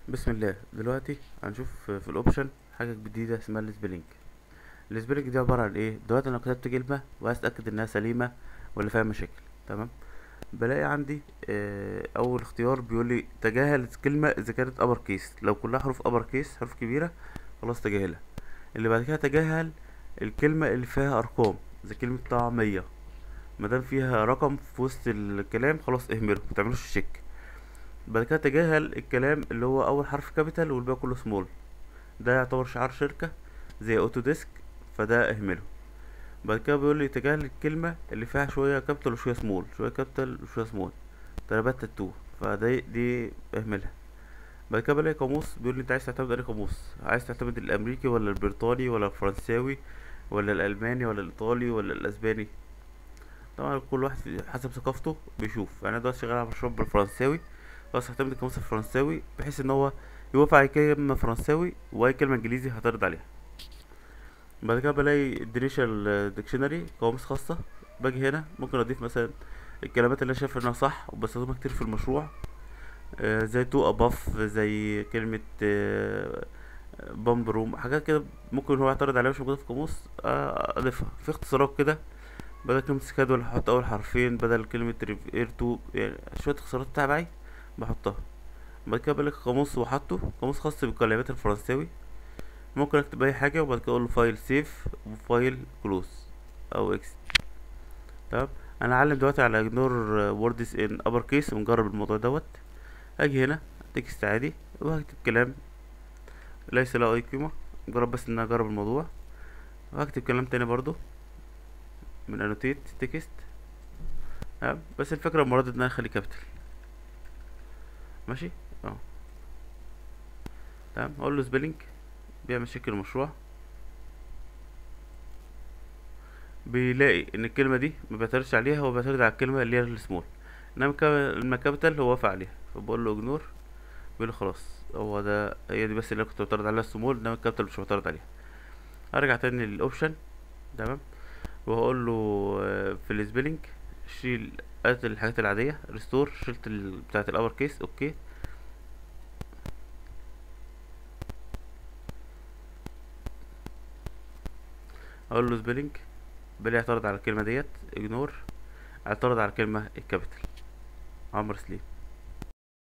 بسم الله دلوقتي هنشوف في الاوبشن حاجه جديده اسمها السبيلنج السبيلنج دي عباره عن ايه دلوقتي انا كتبت كلمه وعايز اتاكد انها سليمه ولا فيها مشاكل تمام بلاقي عندي آه، اول اختيار بيقول لي تجاهل الكلمه اذا كانت ابر كيس لو كلها حروف ابر كيس حروف كبيره خلاص تجاهلها اللي بعد كده تجاهل الكلمه اللي فيها ارقام زي كلمه طعميه مادام فيها رقم في وسط الكلام خلاص اهمله متعملوش تشيك بعد كده تجاهل الكلام اللي هو اول حرف كابيتال والباقي كله سمول ده يعتبر شعار شركة زي اوتو ديسك فده اهمله بعد كده بيقول لي تجاهل الكلمة اللي فيها شوية كابيتال وشوية سمول شوية كابيتال وشوية سمول تربات تاتو فدي دي اهملها بعد كده بلاقي قاموس بيقول لي انت عايز تعتمد انهي قاموس عايز تعتمد الامريكي ولا البريطاني ولا الفرنساوي ولا الالماني ولا الايطالي ولا الاسباني طبعا كل واحد في- حسب ثقافته بيشوف يعني انا دلوقتي شغال على مشروع بالفرنساوي خلاص هعتمد القاموس الفرنساوي بحيث ان هو يوافق على كلمة فرنساوي واي كلمة انجليزي هعترض عليها بعد كده بلاقي الدريشال ديكشنري قواميس خاصة باجي هنا ممكن اضيف مثلا الكلمات اللي انا شايف انها صح وبستخدمها كتير في المشروع آه، زي تو اباف زي كلمة بامب روم حاجات كده ممكن هو يعترض عليها مش موجودة في القاموس آه، اضيفها في اختصارات كده بدل كلمة سكادول هحط اول حرفين بدل كلمة ريفير تو يعني شوية اختصارات تبعي بحطها بعد كده بلاقي قاموس وحطه قاموس خاص بالكلمات الفرنساوي ممكن اكتب اي حاجة وبعد كده اقول له فايل سيف وفايل كلوز او اكس تمام انا هعلم دلوقتي على اجنور ووردز ان ابر كيس ونجرب الموضوع دوت اجي هنا تكست عادي وهكتب كلام ليس له اي قيمة جرب بس ان انا اجرب الموضوع وهكتب كلام تاني برضو من انوتيت تكست تمام بس الفكرة المرة دي ان انا اخلي كابيتال ماشي اه تمام اقول له سبيلنج بيعمل شكل المشروع بيلاقي ان الكلمة دي ما بيعترضش عليها هو بيعترض على الكلمة اللي هي السمول انما الكا- لما كابيتال هو وافق عليها فبقول له اجنور بيقول لي خلاص هو ده هي دي بس اللي أنا كنت معترض عليها السمول انما الكابيتال مش معترض عليها ارجع تاني للاوبشن تمام وهقول له آه، في السبيلنج شيل قلت الحاجات العادية ريستور شلت ال... بتاعة الابر كيس اوكي اقول له سبيلنج بلاقي اعترض على الكلمة ديت اجنور اعترض على الكلمة الكابيتال عمرو سليم